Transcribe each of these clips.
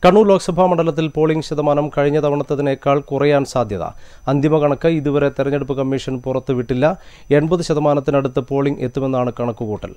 കണ്ണൂർ ലോക്സഭാ മണ്ഡലത്തിൽ പോളിംഗ് ശതമാനം കഴിഞ്ഞ തവണത്തതിനേക്കാൾ കുറയാൻ സാധ്യത അന്തിമ കണക്ക് ഇതുവരെ തെരഞ്ഞെടുപ്പ് കമ്മീഷൻ പുറത്തുവിട്ടില്ല എൺപത് ശതമാനത്തിനടുത്ത് പോളിംഗ് എത്തുമെന്നാണ് കണക്കുകൂട്ടൽ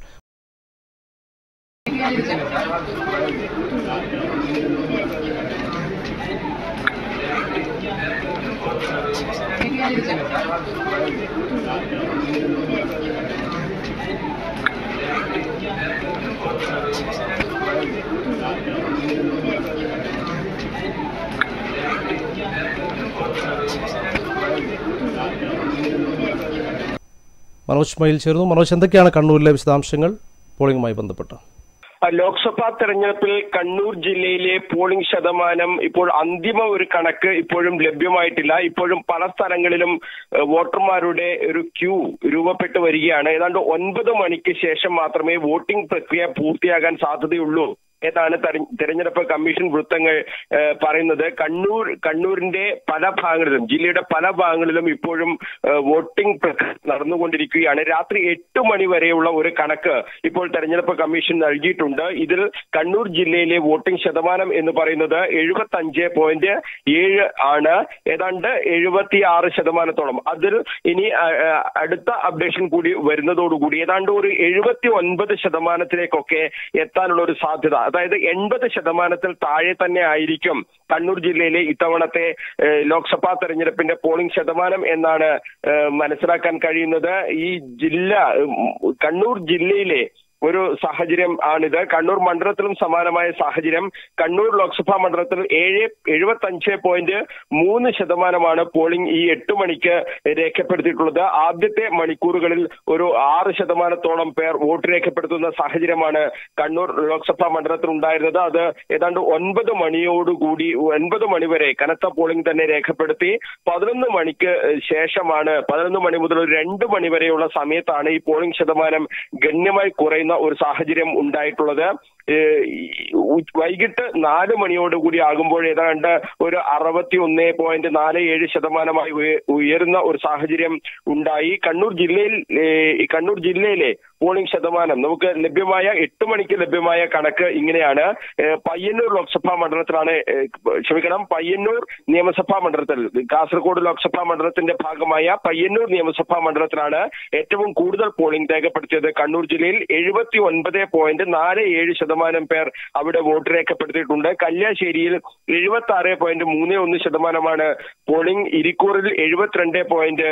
മനോജ് മയിൽ ചേർന്നു മനോജ് എന്തൊക്കെയാണ് കണ്ണൂരിലെ വിശദാംശങ്ങൾ പോളിംഗുമായി ബന്ധപ്പെട്ട് ലോക്സഭാ തെരഞ്ഞെടുപ്പിൽ കണ്ണൂർ ജില്ലയിലെ പോളിംഗ് ശതമാനം ഇപ്പോൾ അന്തിമ ഒരു കണക്ക് ഇപ്പോഴും ലഭ്യമായിട്ടില്ല ഇപ്പോഴും പല സ്ഥലങ്ങളിലും ഏഹ്, വോട്ടർമാരുടെ ഒരു ക്യൂ രൂപപ്പെട്ടു വരികയാണ് ഏതാണ്ട് ഒൻപത് മണിക്ക് ശേഷം മാത്രമേ വോട്ടിംഗ് പ്രക്രിയ പൂർത്തിയാകാൻ സാധ്യതയുള്ളൂ എന്നാണ് തെര- തെരഞ്ഞെടുപ്പ് കമ്മീഷൻ വൃത്തങ്ങൾ ഏഹ്, പറയുന്നത് കണ്ണൂർ കണ്ണൂരിന്റെ പല ഭാഗങ്ങളിലും ജില്ലയുടെ പല ഭാഗങ്ങളിലും ഇപ്പോഴും ഏഹ്, വോട്ടിംഗ് പ്രക്രിയ നടന്നുകൊണ്ടിരിക്കുകയാണ് രാത്രി എട്ട് മണി വരെയുള്ള ഒരു കണക്ക് ഇപ്പോൾ തെരഞ്ഞെടുപ്പ് കമ്മീഷൻ നൽകിയിട്ടുണ്ട് ഇതിൽ കണ്ണൂർ ജില്ലയിലെ വോട്ടിംഗ് ശതമാനം എന്ന് പറയുന്നത് എഴുപത്തി അഞ്ച് പോയിന്റ് ഏഴ് ആണ് ഏതാണ്ട് എഴുപത്തി ആറ് ശതമാനത്തോളം അതിൽ ഇനി ആ, ആ, അടുത്ത അപ്ഡേഷൻ കൂടി വരുന്നതോടുകൂടി ഏതാണ്ട് ഒരു എഴുപത്തി ഒൻപത് ശതമാനത്തിലേക്കൊക്കെ എത്താനുള്ള ഒരു സാധ്യത അതായത് എൺപത് ശതമാനത്തിൽ താഴെ തന്നെ ആയിരിക്കും കണ്ണൂർ ജില്ലയിലെ ഇത്തവണത്തെ ഏഹ്, ലോക്സഭാ തെരഞ്ഞെടുപ്പിന്റെ പോളിംഗ് ശതമാനം എന്നാണ് ഏഹ്, മനസ്സിലാക്കാൻ കഴിയുന്നത് ഈ ജില്ല ഉം, കണ്ണൂർ ജില്ലയിലെ ഒരു സാഹചര്യം ആണിത് കണ്ണൂർ മണ്ഡലത്തിലും സമാനമായ സാഹചര്യം കണ്ണൂർ ലോക്സഭാ മണ്ഡലത്തിൽ ഏഴ് എഴുപത്തി അഞ്ച് പോയിന്റ് മൂന്ന് ശതമാനമാണ് പോളിംഗ് ഈ എട്ട് മണിക്ക് രേഖപ്പെടുത്തിയിട്ടുള്ളത് ആദ്യത്തെ മണിക്കൂറുകളിൽ ഒരു ആറ് ശതമാനത്തോളം പേർ വോട്ട് രേഖപ്പെടുത്തുന്ന സാഹചര്യമാണ് കണ്ണൂർ ലോക്സഭാ മണ്ഡലത്തിൽ ഉണ്ടായിരുന്നത് അത് ഏതാണ്ട് ഒൻപത് മണിയോടുകൂടി ഒൻപത് മണി വരെ കനത്ത പോളിംഗ് തന്നെ രേഖപ്പെടുത്തി പതിനൊന്ന് മണിക്ക് ശേഷമാണ് പതിനൊന്ന് മണി മുതൽ ഒരു രണ്ട് മണി വരെയുള്ള സമയത്താണ് ഈ പോളിംഗ് ശതമാനം ഗണ്യമായി കുറയുന്ന ഒരു സാഹചര്യം ഉണ്ടായിട്ടുള്ളത് ഏഹ് ഈ ഉ- വൈകിട്ട് നാല് മണിയോടുകൂടി ആകുമ്പോൾ ഏതാണ്ട് ഒരു അറുപത്തി ഒന്ന് പോയിന്റ് നാല് ഏഴ് ശതമാനമായി ഉയ- ഉയരുന്ന ഒരു സാഹചര്യം ഉണ്ടായി കണ്ണൂർ ജില്ലയിൽ ഏഹ് ഈ കണ്ണൂർ ജില്ലയിലെ പോളിംഗ് ശതമാനം നമുക്ക് ലഭ്യമായ എട്ട് മണിക്ക് ലഭ്യമായ കണക്ക് ഇങ്ങനെയാണ് ഏഹ് പയ്യന്നൂർ ലോക്സഭാ മണ്ഡലത്തിലാണ് ഏഹ് ക്ഷമിക്കണം പയ്യന്നൂർ നിയമസഭാ മണ്ഡലത്തിൽ കാസർഗോഡ് ലോക്സഭാ മണ്ഡലത്തിന്റെ ഭാഗമായ പയ്യന്നൂർ നിയമസഭാ മണ്ഡലത്തിലാണ് ഏറ്റവും കൂടുതൽ പോളിംഗ് രേഖപ്പെടുത്തിയത് കണ്ണൂർ ജില്ലയിൽ എഴുപത്തി ഒൻപത് പോയിന്റ് നാല് ഏഴ് ശതമാനം പേർ അവിടെ വോട്ട് രേഖപ്പെടുത്തിയിട്ടുണ്ട് കല്യാശ്ശേരിയിൽ എഴുപത്തി ആറ് പോയിന്റ് മൂന്ന് ഒന്ന് ശതമാനമാണ് പോളിംഗ് ഇരിക്കൂറിൽ എഴുപത്തിരണ്ട് പോയിന്റ്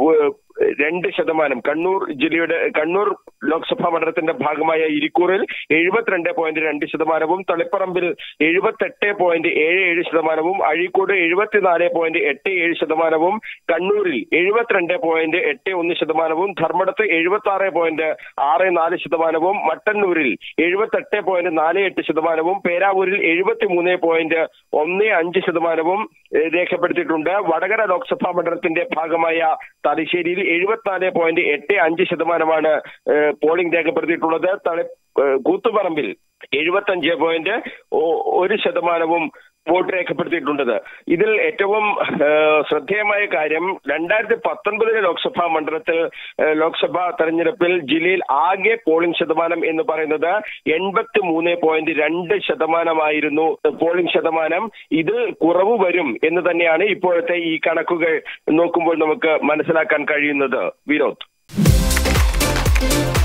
രണ്ട് ശതമാനം കണ്ണൂർ ജില്ലയുടെ കണ്ണൂർ ലോക്സഭാ മണ്ഡലത്തിന്റെ ഭാഗമായ ഇരിക്കൂറിൽ എഴുപത്തിരണ്ട് പോയിന്റ് രണ്ട് ശതമാനവും തളിപ്പറമ്പിൽ എഴുപത്തെട്ട് പോയിന്റ് ഏഴ് ഏഴ് ശതമാനവും അഴീക്കോട് എഴുപത്തിനാല് പോയിന്റ് എട്ട് ഏഴ് ശതമാനവും കണ്ണൂരിൽ എഴുപത്തിരണ്ട് പോയിന്റ് എട്ട് ഒന്ന് ശതമാനവും ധർമ്മടത്ത് എഴുപത്തി ആറ് പോയിന്റ് ആറ് നാല് ശതമാനവും മട്ടന്നൂരിൽ എഴുപത്തെട്ട് പോയിന്റ് നാല് എട്ട് ശതമാനവും പേരാവൂരിൽ എഴുപത്തി മൂന്ന് പോയിന്റ് ഒന്ന് അഞ്ച് ശതമാനവും ഏഹ്, രേഖപ്പെടുത്തിയിട്ടുണ്ട് വടകര ലോക്സഭാ മണ്ഡലത്തിന്റെ ഭാഗമായ തലശ്ശേരിയിൽ എഴുപത്തിനാല് പോയിന്റ് എട്ട് അഞ്ച് ശതമാനമാണ് ഏഹ്, പോളിംഗ് രേഖപ്പെടുത്തിയിട്ടുള്ളത് തളി ഏഹ്, കൂത്തുപറമ്പിൽ എഴുപത്തഞ്ച് പോയിന്റ് ഒരു ശതമാനവും വോട്ട് രേഖപ്പെടുത്തിയിട്ടുള്ളത് ഇതിൽ ഏറ്റവും ഏഹ്, ശ്രദ്ധേയമായ കാര്യം രണ്ടായിരത്തി പത്തൊൻപതിലെ ലോക്സഭാ മണ്ഡലത്തിൽ ഏഹ്, ലോക്സഭാ തെരഞ്ഞെടുപ്പിൽ ജില്ലയിൽ ആകെ പോളിംഗ് ശതമാനം എന്ന് പറയുന്നത് എൺപത്തി മൂന്ന് പോയിന്റ് രണ്ട് ശതമാനമായിരുന്നു പോളിംഗ് ശതമാനം ഇത് കുറവ് വരും എന്ന് തന്നെയാണ് ഇപ്പോഴത്തെ ഈ കണക്കുകൾ നോക്കുമ്പോൾ നമുക്ക് മനസ്സിലാക്കാൻ കഴിയുന്നത് വിനോദ്